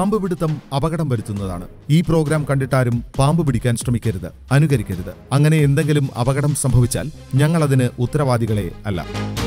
പാമ്പ് പിടുത്തം അപകടം വരുത്തുന്നതാണ് ഈ പ്രോഗ്രാം കണ്ടിട്ടാരും പാമ്പ് പിടിക്കാൻ ശ്രമിക്കരുത് അനുകരിക്കരുത് അങ്ങനെ എന്തെങ്കിലും അപകടം സംഭവിച്ചാൽ ഞങ്ങൾ അതിന് ഉത്തരവാദികളെ അല്ല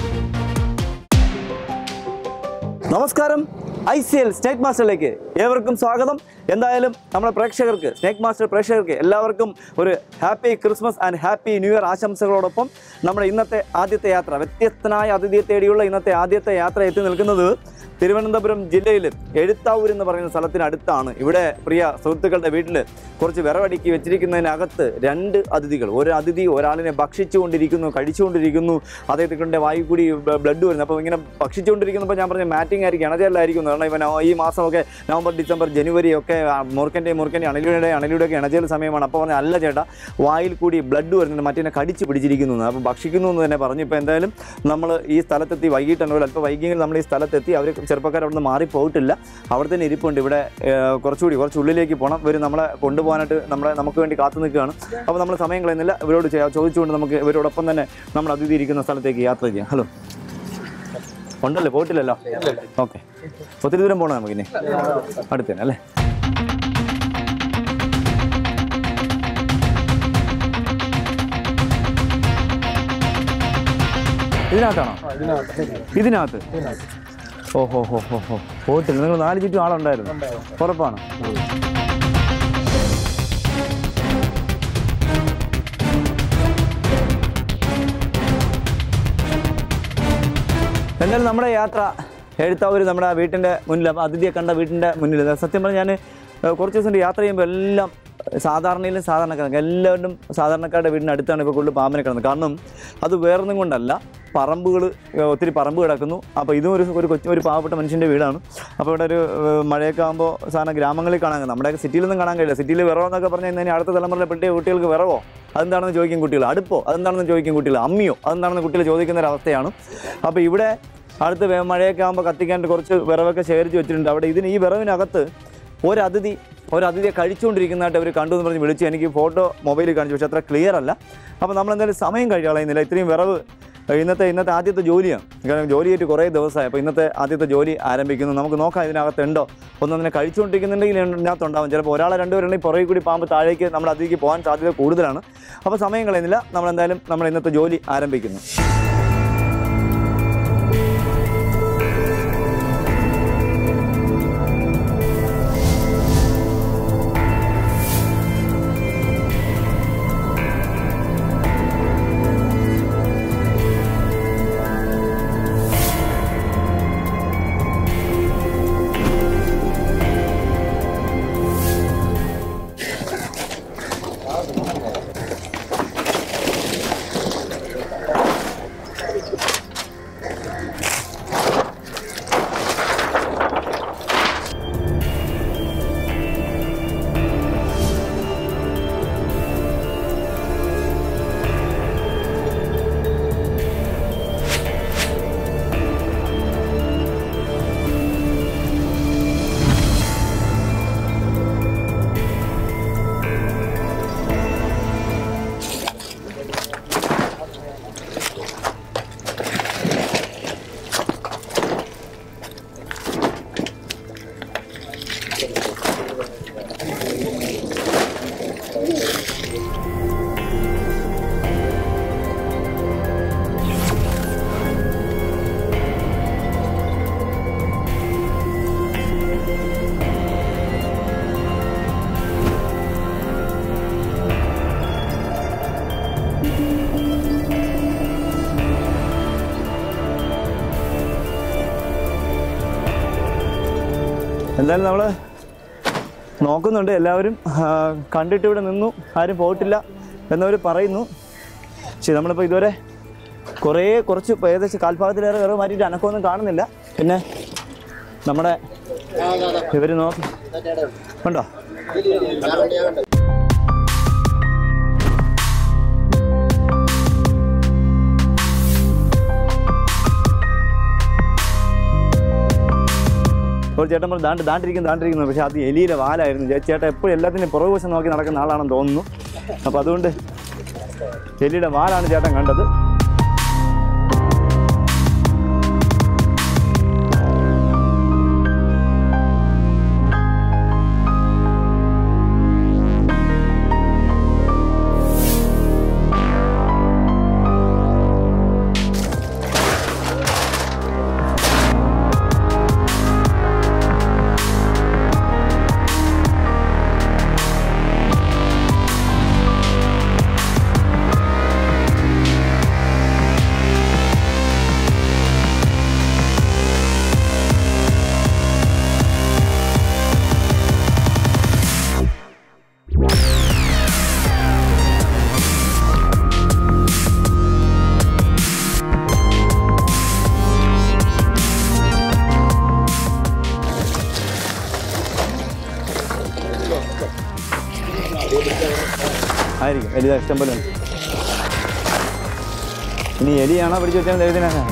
നമസ്കാരം ഐ സി എൽ സ്നേക് മാസ്റ്ററിലേക്ക് ഏവർക്കും സ്വാഗതം എന്തായാലും നമ്മുടെ പ്രേക്ഷകർക്ക് സ്നേക് മാസ്റ്റർ പ്രേക്ഷകർക്ക് എല്ലാവർക്കും ഒരു happy Christmas and happy new year ആശംസകളോടൊപ്പം നമ്മുടെ ഇന്നത്തെ ആദ്യത്തെ യാത്ര വ്യത്യസ്തനായ അതിഥിയെ തേടിയുള്ള ഇന്നത്തെ ആദ്യത്തെ യാത്ര എത്തി നിൽക്കുന്നത് തിരുവനന്തപുരം ജില്ലയിൽ എഴുത്താവൂർ എന്ന് പറയുന്ന സ്ഥലത്തിനടുത്താണ് ഇവിടെ പ്രിയ സുഹൃത്തുക്കളുടെ വീട്ടിൽ കുറച്ച് വിറവടുക്കി വെച്ചിരിക്കുന്നതിനകത്ത് രണ്ട് അതിഥികൾ ഒരു അതിഥി ഒരാളിനെ ഭക്ഷിച്ചുകൊണ്ടിരിക്കുന്നു കഴിച്ചുകൊണ്ടിരിക്കുന്നു അദ്ദേഹത്തിൻ്റെ വായു കൂടി ബ്ലഡ് വരുന്നു അപ്പോൾ ഇങ്ങനെ ഭക്ഷിച്ചുകൊണ്ടിരിക്കുന്നപ്പോൾ ഞാൻ പറഞ്ഞ മാറ്റിംഗ് ആയിരിക്കും ഇണജലായിരിക്കും കാരണം ഇവൻ ഈ മാസമൊക്കെ നവംബർ ഡിസംബർ ജനുവരി ഒക്കെ ആ, മുറുക്കൻ്റെ മുറുക്കൻ്റെ അണലിയുടെ അണലിയുടെ ഒക്കെ ഇണജൽ സമയമാണ് അപ്പോൾ പറഞ്ഞ അല്ല ചേട്ടാ വായിൽ കൂടി ബ്ലഡ് വരുന്നുണ്ട് മറ്റേ കടിച്ച് പിടിച്ചിരിക്കുന്നു എന്ന്. അപ്പോൾ ഭക്ഷിക്കുന്നു എന്ന് തന്നെ പറഞ്ഞു ഇപ്പോൾ എന്തായാലും നമ്മൾ ഈ സ്ഥലത്തെത്തി വൈകിട്ടാണ് ഒരു അല്പം വൈകിയെങ്കിൽ നമ്മൾ ഈ സ്ഥലത്തെത്തി അവർ ചെറുപ്പക്കാർ അവിടെ നിന്ന് മാറിപ്പോയിട്ടില്ല അവിടെ തന്നെ ഇരിപ്പുണ്ട് ഇവിടെ ഏഹ്, കുറച്ചുകൂടി കുറച്ച് ഉള്ളിലേക്ക് പോകണം ഇവർ നമ്മളെ കൊണ്ടുപോകാനായിട്ട് നമ്മളെ നമുക്ക് വേണ്ടി കാത്തു നിൽക്കുകയാണ് അപ്പോൾ നമ്മൾ സമയം കളയുന്നില്ല ഇവരോട് ചെ- ചോദിച്ചുകൊണ്ട് നമുക്ക് ഇവരോടൊപ്പം തന്നെ നമ്മൾ അതിഥി ഇരിക്കുന്ന സ്ഥലത്തേക്ക് യാത്ര ചെയ്യാം ഹലോ ഉണ്ടല്ലോ പോയിട്ടില്ലല്ലോ ഓക്കെ ഒത്തിരി ദൂരം പോകണം നമുക്കിനി അടുത്ത് തന്നെ അല്ലേ ഇതിനകത്താണോ ഇതിനകത്ത് ഓഹോ ഹോ ഹോ ഹോ പോയിട്ടില്ല നിങ്ങൾ നാല് ചുറ്റും ആളുണ്ടായിരുന്നു ഉറപ്പാണ് എന്തായാലും നമ്മുടെ യാത്ര എഴുത്താവൂർ നമ്മുടെ വീട്ടിൻ്റെ മുന്നിൽ അപ്പോൾ അതിഥിയെ കണ്ട വീട്ടിൻ്റെ മുന്നിൽ സത്യം പറഞ്ഞാൽ ഞാൻ കുറച്ച് ദിവസം യാത്ര ചെയ്യുമ്പോൾ എല്ലാം സാധാരണയിലും സാധാരണക്കാർക്ക് എല്ലാവരും സാധാരണക്കാരുടെ വീടിന് അടുത്താണ് ഇപ്പോൾ കൂടുതൽ പാമ്പിനെ കിടന്നത് കാരണം അത് വേറൊന്നും കൊണ്ടല്ല പറമ്പുകൾ ഒത്തിരി പറമ്പ് കിടക്കുന്നു അപ്പോൾ ഇതും ഒരു ഒരു കൊച്ചു ഒരു പാവപ്പെട്ട മനുഷ്യൻ്റെ വീടാണ് അപ്പോൾ ഇവിടെ ഒരു ഏഹ്, മഴയൊക്കെ ആകുമ്പോൾ സാധാരണ ഗ്രാമങ്ങളിൽ കാണാൻ കഴിയും. നമ്മുടെ സിറ്റിയിലൊന്നും കാണാൻ കഴിയില്ല സിറ്റിയിൽ വിറവെന്നൊക്കെ പറഞ്ഞു കഴിഞ്ഞാൽ അടുത്ത തലമുറയിലെ പെട്ടിയ കുട്ടികൾക്ക് വിറവോ അതെന്താണെന്ന് ചോദിക്കും കുട്ടികൾ അടുപ്പോ അതെന്താണെന്ന് ചോദിക്കും കുട്ടികൾ അമ്മിയോ അതെന്താണെന്ന് കുട്ടികൾ ചോദിക്കുന്ന ഒരു അവസ്ഥയാണ് അപ്പോൾ ഇവിടെ അടുത്ത് വേ- മഴയൊക്കെ ആകുമ്പോൾ കത്തിക്കാൻ കുറച്ച് വിറവൊക്കെ ശേഖരിച്ച് വെച്ചിട്ടുണ്ട് അവിടെ ഇതിന് ഈ വിറവിനകത്ത് ഒരതിഥി ഒരതിഥിയെ കഴിച്ചുകൊണ്ടിരിക്കുന്നതായിട്ട് അവർ കണ്ടു എന്ന് പറഞ്ഞ് വിളിച്ച് എനിക്ക് ഫോട്ടോ മൊബൈലിൽ കാണിച്ചു പക്ഷേ അത്ര ക്ലിയർ അല്ല അപ്പോൾ നമ്മൾ എന്തായാലും സമയം കഴിയാളയുന്നില്ല ഇത്രയും വിറവ് ഇന്നത്തെ ഇന്നത്തെ ആദ്യത്തെ ജോലിയാണ് കാരണം ജോലി ചെയ്തിട്ട് കുറേ ദിവസമായി അപ്പോൾ ഇന്നത്തെ ആദ്യത്തെ ജോലി ആരംഭിക്കുന്നു നമുക്ക് നോക്കാം ഇതിനകത്ത് ഉണ്ടോ ഒന്നൊന്നിനെ കഴിച്ചുകൊണ്ടിരിക്കുന്നുണ്ടെങ്കിൽ ഇതിനകത്തുണ്ടാവും ചിലപ്പോൾ ഒരാളെ രണ്ടുപേരുണ്ടെങ്കിൽ പുറകെ കൂടി പാമ്പ് താഴേക്ക് നമ്മുടെ അതിഥിക്ക് പോകാൻ സാധ്യത കൂടുതലാണ് അപ്പോൾ സമയം കളയുന്നില്ല നമ്മൾ എന്തായാലും നമ്മൾ ഇന്നത്തെ ജോലി ആരംഭിക്കുന്നു എന്തായാലും നമ്മൾ നോക്കുന്നുണ്ട് എല്ലാവരും ആ, കണ്ടിട്ട് ഇവിടെ നിന്നു ആരും പോയിട്ടില്ല എന്നവർ പറയുന്നു പക്ഷേ നമ്മളിപ്പോൾ ഇതുവരെ കുറേ കുറച്ച് ഇപ്പം ഏകദേശം കാൽഭാഗത്തിലേറെ വേറെ മാറ്റിയിട്ട് അനക്കമൊന്നും കാണുന്നില്ല പിന്നെ നമ്മുടെ ഇവർ നോക്കി ഉണ്ടോ ഒരു ചേട്ടൻ പറഞ്ഞു ദാണ്ട് ദാണ്ടിരിക്കുന്നു ദാണ്ടിരിക്കുന്നു പക്ഷേ അത് എലിയിലെ വാലായിരുന്നു ചേ- ചേട്ടൻ എപ്പോഴും എല്ലാത്തിനും പുറകു വശം നോക്കി നടക്കുന്ന ആളാണെന്ന് തോന്നുന്നു അപ്പോൾ അതുകൊണ്ട് എലിയുടെ വാലാണ് ചേട്ടൻ കണ്ടത് എലി ദാ ഇഷ്ടം പോലെ ഉണ്ട് ഇനി എലിയാണോ പിടിച്ച് വെച്ചാൽ എഴുതിനാണ്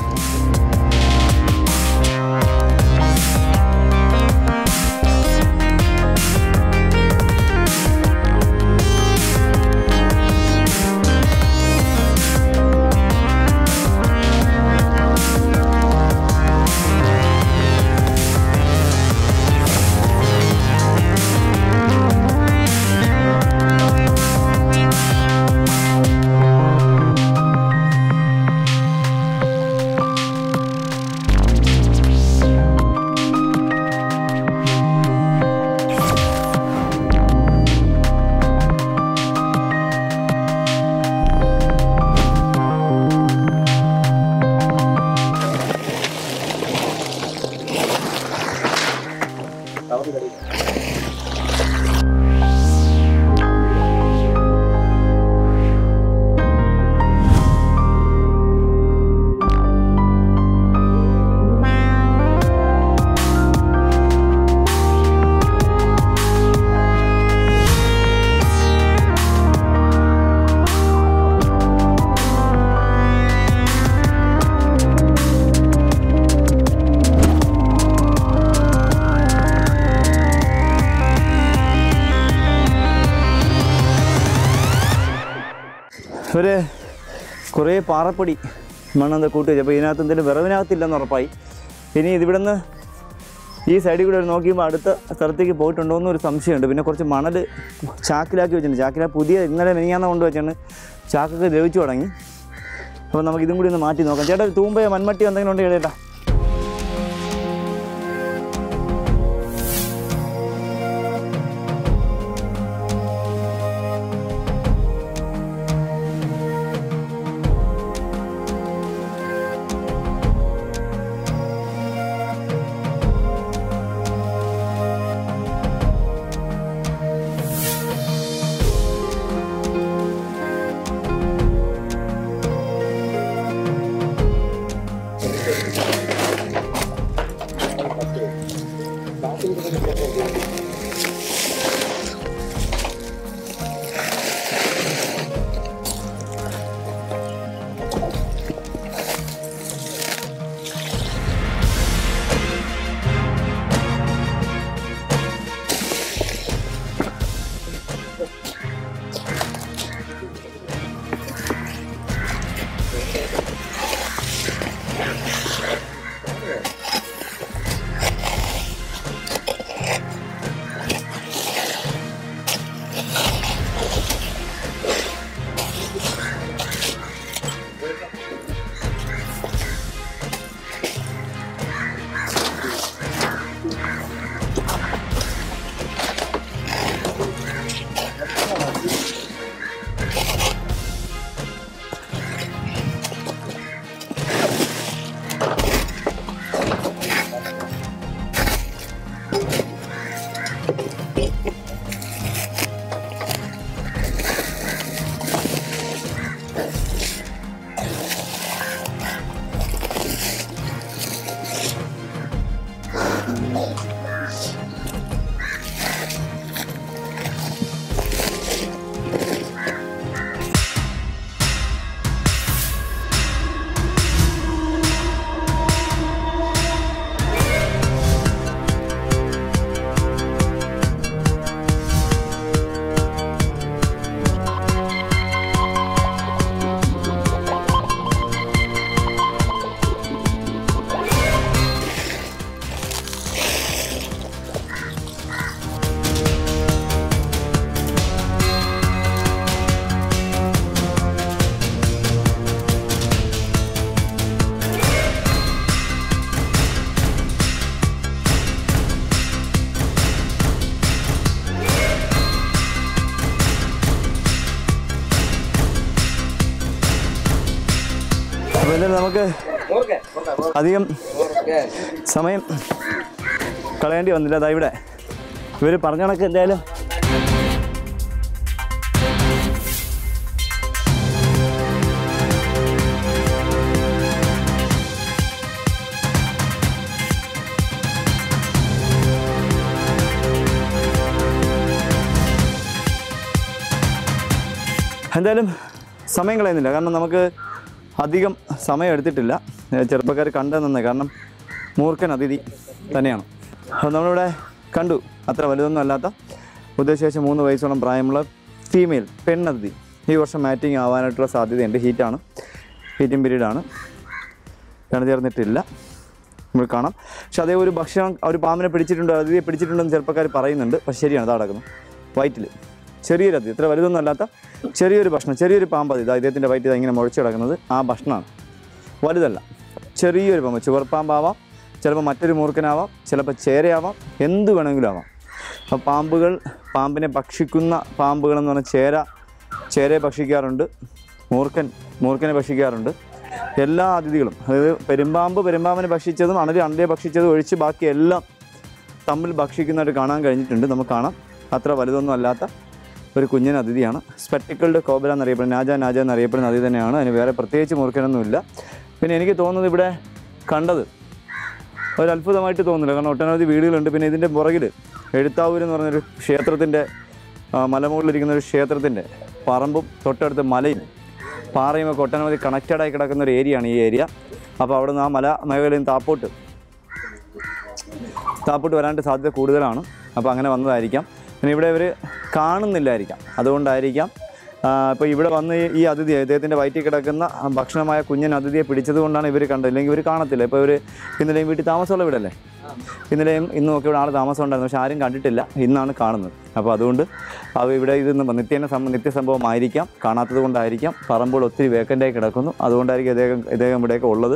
ഒരു കുറേ പാറപ്പൊടി മണ്ണെന്താ കൂട്ടി വെച്ചു അപ്പോൾ ഇതിനകത്ത് എന്തെങ്കിലും വിറവിനകത്തില്ലെന്ന് ഉറപ്പായി ഇനി ഇതിവിടുന്ന് ഈ സൈഡിൽ കൂടെ ഒരു നോക്കിയപ്പോൾ അടുത്ത സ്ഥലത്തേക്ക് പോയിട്ടുണ്ടോ എന്നൊരു സംശയമുണ്ട് പിന്നെ കുറച്ച് മണൽ ചാക്കിലാക്കി വെച്ചിട്ടുണ്ട് ചാക്കില പുതിയ ഇന്നലെ മെനിയാന്ന് കൊണ്ട് വെച്ചാണ് ചാക്കൊക്കെ ദ്രവിച്ചു തുടങ്ങി അപ്പോൾ നമുക്ക് ഇതും കൂടി ഒന്ന് മാറ്റി നോക്കാം ചേട്ടാ ഒരു തൂമ്പയോ മൺമട്ടിയോ എന്തെങ്കിലും ഉണ്ടെങ്കിൽ ചേട്ടാ അപ്പോൾ എന്തായാലും നമുക്ക് അധികം സമയം കളയേണ്ടി വന്നില്ല അതാ ഇവിടെ ഇവർ പറഞ്ഞ കണക്ക് എന്തായാലും എന്തായാലും സമയം കളയുന്നില്ല കാരണം നമുക്ക് അധികം സമയം എടുത്തിട്ടില്ല ചെറുപ്പക്കാർ കണ്ടു നിന്ന് കാരണം മൂർഖൻ അതിഥി തന്നെയാണ് അപ്പോൾ നമ്മളിവിടെ കണ്ടു അത്ര വലുതൊന്നും അല്ലാത്ത ഉദ്ദേശിച്ച മൂന്ന് വയസ്സോളം പ്രായമുള്ള ഫീമെയിൽ പെണ്ണതിഥി ഈ വർഷം മാറ്റിംഗ് ആവാനായിട്ടുള്ള സാധ്യതയുണ്ട് ഹീറ്റാണ് ഹീറ്റിംഗ് പീരീഡാണ് ചേർന്നിട്ടില്ല നമ്മൾ കാണാം പക്ഷെ അതേ ഒരു ഭക്ഷണം ആ ഒരു പാമ്പിനെ പിടിച്ചിട്ടുണ്ട് അതിഥിയെ പിടിച്ചിട്ടുണ്ടെന്ന് ചെറുപ്പക്കാർ പറയുന്നുണ്ട് പക്ഷെ ശരിയാണ് ഇതാ കിടക്കുന്നു വയറ്റിൽ ചെറിയൊരു അതിഥി ഇത്ര വലുതൊന്നും അല്ലാത്ത ചെറിയൊരു ഭക്ഷണം ചെറിയൊരു പാമ്പ് അത് ഇതാ ഇദ്ദേഹത്തിൻ്റെ വയറ്റിൽ ഇതാ ഇങ്ങനെ മുഴച്ച് കിടക്കുന്നത് ആ ഭക്ഷണമാണ് വലുതല്ല ചെറിയൊരു പാമ്പ് ചുവർപ്പാമ്പാവാം ചിലപ്പോൾ മറ്റൊരു മൂർഖനാവാം ചിലപ്പോൾ ചേരയാവാം എന്ത് വേണമെങ്കിലും ആവാം അപ്പോൾ പാമ്പുകൾ പാമ്പിനെ ഭക്ഷിക്കുന്ന പാമ്പുകളെന്ന് പറഞ്ഞാൽ ചേര ചേരയെ ഭക്ഷിക്കാറുണ്ട് മൂർഖൻ മൂർഖനെ ഭക്ഷിക്കാറുണ്ട് എല്ലാ അതിഥികളും അതായത് പെരുമ്പാമ്പ് പെരുമ്പാമ്പിനെ ഭക്ഷിച്ചതും അണലി അണ്ടയെ ഭക്ഷിച്ചതും ഒഴിച്ച് ബാക്കി എല്ലാം തമ്മിൽ ഭക്ഷിക്കുന്നതായിട്ട് കാണാൻ കഴിഞ്ഞിട്ടുണ്ട് നമുക്ക് കാണാം അത്ര വലുതൊന്നും അല്ലാത്ത ഒരു കുഞ്ഞൻ അതിഥിയാണ് സ്പെക്ടിക്കിൾഡ് കോബര എന്നറിയപ്പെടുന്ന നാജ നാജ എന്നറിയപ്പെടുന്ന അതിഥി തന്നെയാണ് അതിന് വേറെ പ്രത്യേകിച്ച് മൂർഖനൊന്നുമില്ല പിന്നെ എനിക്ക് തോന്നുന്നത് ഇവിടെ കണ്ടത് ഒരു അത്ഭുതമായിട്ട് തോന്നുന്നില്ല കാരണം ഒട്ടനവധി വീടുകളുണ്ട് പിന്നെ ഇതിൻ്റെ പുറകിൽ എഴുത്താവൂർ എന്ന് പറഞ്ഞൊരു ക്ഷേത്രത്തിൻ്റെ മലമുകളിലിരിക്കുന്ന ഒരു ക്ഷേത്രത്തിൻ്റെ പറമ്പും തൊട്ടടുത്ത് മലയും പാറയും ഒക്കെ ഒട്ടനവധി കണക്റ്റഡായി കിടക്കുന്ന ഒരു ഏരിയയാണ് ഈ ഏരിയ അപ്പോൾ അവിടെ നിന്ന് ആ മല മേഖലയിൽ നിന്ന് താപ്പോട്ട് താപ്പോട്ട് വരാനായിട്ട് സാധ്യത കൂടുതലാണ് അപ്പോൾ അങ്ങനെ വന്നതായിരിക്കാം പിന്നെ ഇവിടെ ഇവർ കാണുന്നില്ലായിരിക്കാം അതുകൊണ്ടായിരിക്കാം ഇപ്പോൾ ഇവിടെ വന്ന് ഈ- ഈ അതിഥി ഇദ്ദേഹത്തിൻ്റെ വയറ്റിൽ കിടക്കുന്ന ആ ഭക്ഷണമായ കുഞ്ഞൻ അതിഥിയെ പിടിച്ചത് കൊണ്ടാണ് ഇവർ കണ്ടത് ഇല്ലെങ്കിൽ ഇവർ കാണത്തില്ല ഇപ്പോൾ ഇവർ ഇന്നലെയും വീട്ടിൽ താമസമുള്ള വീടല്ലേ ഇന്നലെയും ഇന്നും ഒക്കെ ഇവിടെ ആൾ താമസം ഉണ്ടായിരുന്നു പക്ഷെ ആരും കണ്ടിട്ടില്ല ഇന്നാണ് കാണുന്നത് അപ്പോൾ അതുകൊണ്ട് അവ ഇവിടെ ഇത് നിത്യേന സംഭവം നിത്യസംഭവമായിരിക്കാം കാണാത്തത് കൊണ്ടായിരിക്കാം പറമ്പുകൾ ഒത്തിരി വേക്കൻ്റായി കിടക്കുന്നു അതുകൊണ്ടായിരിക്കും ഇദ്ദേഹം ഇദ്ദേഹം ഇവിടെയൊക്കെ ഉള്ളത്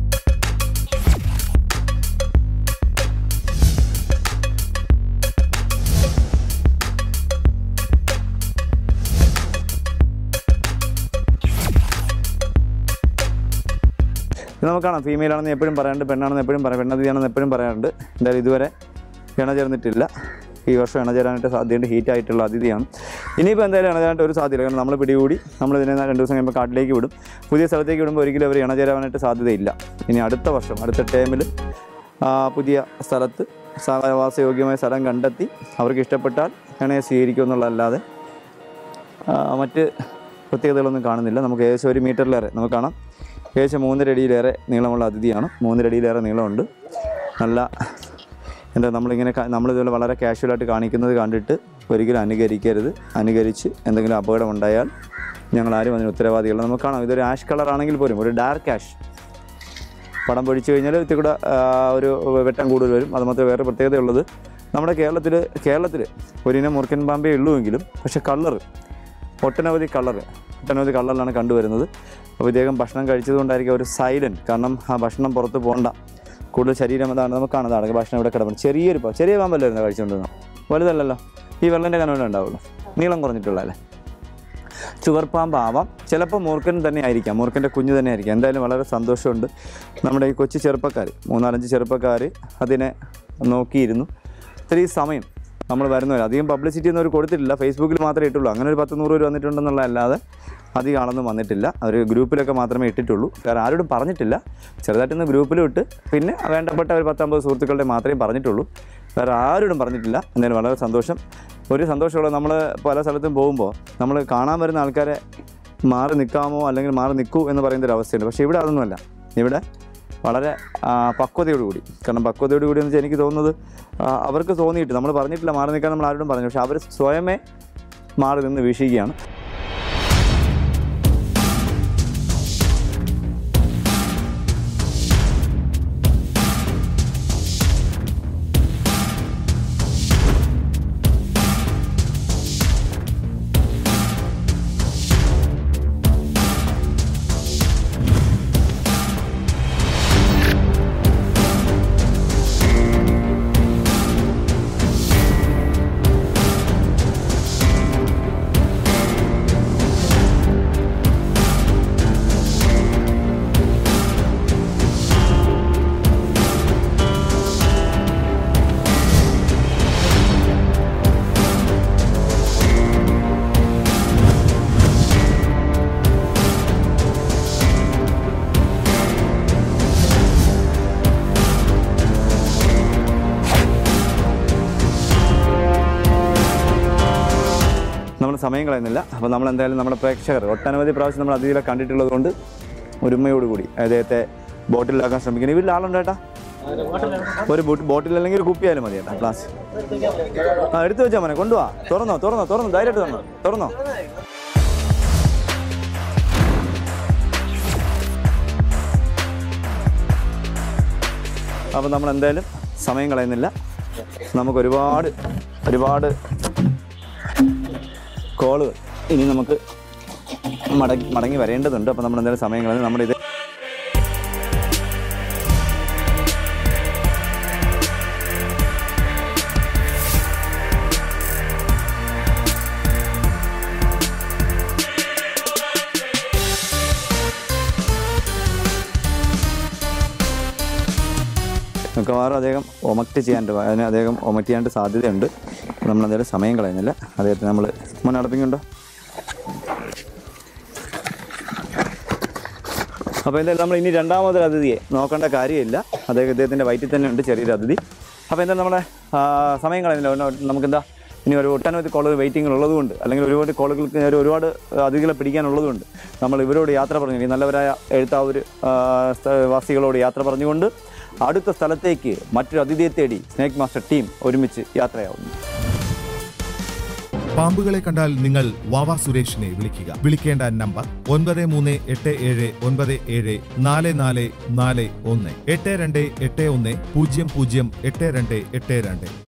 ഇത് നമുക്ക് കാണാം ഫീമെയിൽ ആണെന്ന് എപ്പോഴും പറയാറുണ്ട് പെണ്ണാണെന്ന് എപ്പോഴും പറയാം പെണ്ണതിയാണെന്ന് എപ്പോഴും പറയാറുണ്ട് എന്തായാലും ഇതുവരെ ഇണ ചേർന്നിട്ടില്ല ഈ വർഷം ഇണ ചേരാനായിട്ട് സാധ്യതയുണ്ട് ഹീറ്റ് ആയിട്ടുള്ള അതിഥിയാണ് ഇനിയിപ്പോൾ എന്തായാലും ഇണ ചേരാനായിട്ട് ഒരു സാധ്യത കാരണം നമ്മൾ പിടികൂടി നമ്മൾ ഇതിനെ രണ്ട് ദിവസം കഴിയുമ്പോൾ കാട്ടിലേക്ക് വിടും പുതിയ സ്ഥലത്തേക്ക് വിടുമ്പോൾ ഒരിക്കലും അവർ ഇണ ചേരാനായിട്ട് സാധ്യതയില്ല ഇനി അടുത്ത വർഷം അടുത്ത ടൈമിൽ പുതിയ സ്ഥലത്ത് സഹവാസയോഗ്യമായ സ്ഥലം കണ്ടെത്തി അവർക്ക് ഇഷ്ടപ്പെട്ടാൽ ഇണയെ സ്വീകരിക്കും എന്നുള്ളതല്ലാതെ ആ, മറ്റ് പ്രത്യേകതകളൊന്നും കാണുന്നില്ല നമുക്ക് ഏകദേശം ഒരു മീറ്ററിലേറെ നമുക്ക് കാണാം ഏകദേശം മൂന്നര അടിയിലേറെ നീളമുള്ള അതിഥിയാണ് മൂന്നര അടിയിലേറെ നീളമുണ്ട് നല്ല എന്താ നമ്മളിങ്ങനെ ക- നമ്മളിതുപോലെ വളരെ കാഷ്വലായിട്ട് കാണിക്കുന്നത് കണ്ടിട്ട് ഒരിക്കലും അനുകരിക്കരുത് അനുകരിച്ച് എന്തെങ്കിലും അപകടം ഉണ്ടായാൽ ഞങ്ങൾ ആരും അതിന് ഉത്തരവാദികളല്ല നമുക്ക് കാണാം ഇതൊരു ആഷ് കളർ ആണെങ്കിൽ പോലും ഒരു ഡാർക്ക് ആഷ് പടം പൊഴിച്ചു കഴിഞ്ഞാൽ ഇത്തിരി കൂടെ ആ, ഒരു വെട്ടം കൂടുതൽ വരും അത് മാത്രമേ വേറെ പ്രത്യേകതയുള്ളത് നമ്മുടെ കേരളത്തിൽ കേരളത്തിൽ ഒരിനം മുറുക്കൻ പാമ്പേ ഉള്ളുവെങ്കിലും പക്ഷേ കളറ് ഒട്ടനവധി കളറ് ഒട്ടനവധി കളറിലാണ് കണ്ടുവരുന്നത് അപ്പോൾ ഇദ്ദേഹം ഭക്ഷണം കഴിച്ചതുകൊണ്ടായിരിക്കും ഒരു സൈലൻറ്റ് കാരണം ആ ഭക്ഷണം പുറത്ത് പോകണ്ട കൂടുതൽ ശരീരം അതാണ് നമുക്ക് കാണുന്നതാണ് ഭക്ഷണം ഇവിടെ കിടക്കുന്നത് ചെറിയൊരു പാ- ചെറിയ പാമ്പല്ലായിരുന്നു കഴിച്ചുകൊണ്ടിരുന്നത് വലുതല്ലല്ലോ ഈ വെള്ളൻ്റെ കനവല്ലേ ഉണ്ടാവുള്ളൂ നീളം കുറഞ്ഞിട്ടുള്ള അല്ലേ ചുവർപ്പാമ്പാവാം ചിലപ്പോൾ മൂർഖൻ തന്നെ ആയിരിക്കാം മൂർഖൻ്റെ കുഞ്ഞ് തന്നെ ആയിരിക്കാം എന്തായാലും വളരെ സന്തോഷമുണ്ട് നമ്മുടെ ഈ കൊച്ചു ചെറുപ്പക്കാർ മൂന്നാലഞ്ച് ചെറുപ്പക്കാർ അതിനെ നോക്കിയിരുന്നു ഇത്രയും സമയം നമ്മൾ വരുന്നവർ അധികം പബ്ലിസിറ്റി ഒന്നും അവർ കൊടുത്തിട്ടില്ല ഫേസ്ബുക്കിൽ മാത്രമേ ഇട്ടുള്ളൂ അങ്ങനെ ഒരു പത്ത് നൂറ് പേര് വന്നിട്ടുണ്ടെന്നുള്ള അല്ലാതെ അധികം ആളൊന്നും വന്നിട്ടില്ല അവർ ഗ്രൂപ്പിലൊക്കെ മാത്രമേ ഇട്ടിട്ടുള്ളൂ വേറെ ആരോടും പറഞ്ഞിട്ടില്ല ചെറുതായിട്ടൊന്ന് ഗ്രൂപ്പിലും ഇട്ട് പിന്നെ വേണ്ടപ്പെട്ട ഒരു പത്തമ്പത് സുഹൃത്തുക്കളുടെ മാത്രമേ പറഞ്ഞിട്ടുള്ളൂ വേറെ ആരോടും പറഞ്ഞിട്ടില്ല എന്തായാലും വളരെ സന്തോഷം ഒരു സന്തോഷമുള്ള നമ്മൾ പല സ്ഥലത്തും പോകുമ്പോൾ നമ്മൾ കാണാൻ വരുന്ന ആൾക്കാരെ മാറി നിൽക്കാമോ അല്ലെങ്കിൽ മാറി നിൽക്കൂ എന്ന് പറയുന്ന ഒരു അവസ്ഥയുണ്ട് പക്ഷേ ഇവിടെ അതൊന്നുമല്ല ഇവിടെ വളരെ ആ, പക്വതയോടുകൂടി കാരണം പക്വതയോടുകൂടി എന്ന് വെച്ചാൽ എനിക്ക് തോന്നുന്നത് ആ, അവർക്ക് തോന്നിയിട്ട് നമ്മൾ പറഞ്ഞിട്ടില്ല മാറി നിൽക്കാൻ നമ്മൾ ആരോടും പറഞ്ഞു പക്ഷേ അവർ സ്വയമേ മാറി നിന്ന് വീക്ഷിക്കുകയാണ് സമയം കളയുന്നില്ല അപ്പോൾ നമ്മൾ എന്തായാലും നമ്മുടെ പ്രേക്ഷകർ ഒട്ടനവധി പ്രാവശ്യം നമ്മൾ അതിഥികളെ കണ്ടിട്ടുള്ളത് കൊണ്ട് ഒരുമയോടുകൂടി അദ്ദേഹത്തെ ബോട്ടിലാക്കാൻ ശ്രമിക്കുന്നു വീട്ടിൽ ആളുണ്ട് ചേട്ടാ ഒരു ബോട്ട് ബോട്ടിൽ അല്ലെങ്കിൽ ഒരു കുപ്പിയായാലും മതി ചേട്ടാ ഗ്ലാസ് ആ എടുത്തു വെച്ചാൽ മോനെ കൊണ്ടുപോവാ തുറന്നോ തുറന്നോ തുറന്നോ ധൈര്യമായിട്ട് തുറന്നോ തുറന്നോ അപ്പോൾ നമ്മൾ എന്തായാലും സമയം കളയുന്നില്ല നമുക്ക് ഒരുപാട് ഒരുപാട് കോളുകൾ ഇനി നമുക്ക് മടങ്ങി മടങ്ങി വരേണ്ടതുണ്ട് അപ്പോൾ നമ്മൾ എന്തായാലും സമയം കളയുന്നത് നമ്മുടെ ഇത് മിക്കവാറും അദ്ദേഹം ഒമക്റ്റ് ചെയ്യാണ്ട് അതിന് അദ്ദേഹം ഒമക്റ്റ് ചെയ്യാണ്ട് സാധ്യതയുണ്ട് നമ്മൾ എന്തായാലും സമയം കളയുന്നില്ല അദ്ദേഹത്തിന് നമ്മൾ മുൻ നടപ്പിക്കുന്നുണ്ടോ അപ്പോൾ എന്തായാലും നമ്മൾ ഇനി രണ്ടാമതൊരു അതിഥിയെ നോക്കേണ്ട കാര്യമില്ല അദ്ദേഹം ഇദ്ദേഹത്തിൻ്റെ വയറ്റിൽ തന്നെ ഉണ്ട് ചെറിയൊരു അതിഥി അപ്പോൾ എന്തായാലും നമ്മുടെ ആ, സമയം കളയുന്നില്ല ഒന്ന് നമുക്കെന്താ ഇനി ഒരു ഒട്ടനവധി കോളുകൾ വെയിറ്റിംഗിൽ ഉള്ളതുകൊണ്ട് അല്ലെങ്കിൽ ഒരുപാട് കോളുകൾക്ക് ഒരു ഒരുപാട് അതിഥികളെ പിടിക്കാനുള്ളതുകൊണ്ട് നമ്മൾ ഇവരോട് യാത്ര പറഞ്ഞു ഈ നല്ലവരായ എഴുത്താവൂർ വാസികളോട് യാത്ര പറഞ്ഞുകൊണ്ട് അടുത്ത സ്ഥലത്തേക്ക് മറ്റൊരു അതിഥിയെ തേടി സ്നേക് മാസ്റ്റർ ടീം ഒരുമിച്ച് യാത്രയാവുന്നു പാമ്പുകളെ കണ്ടാൽ നിങ്ങൾ വാവ സുരേഷിനെ വിളിക്കുക വിളിക്കേണ്ട നമ്പർ ഒൻപത് മൂന്ന് എട്ട് ഏഴ് ഒൻപത് ഏഴ് നാല് നാല് നാല് ഒന്ന് എട്ട് രണ്ട് എട്ട് ഒന്ന് പൂജ്യം പൂജ്യം എട്ട് രണ്ട് എട്ട് രണ്ട്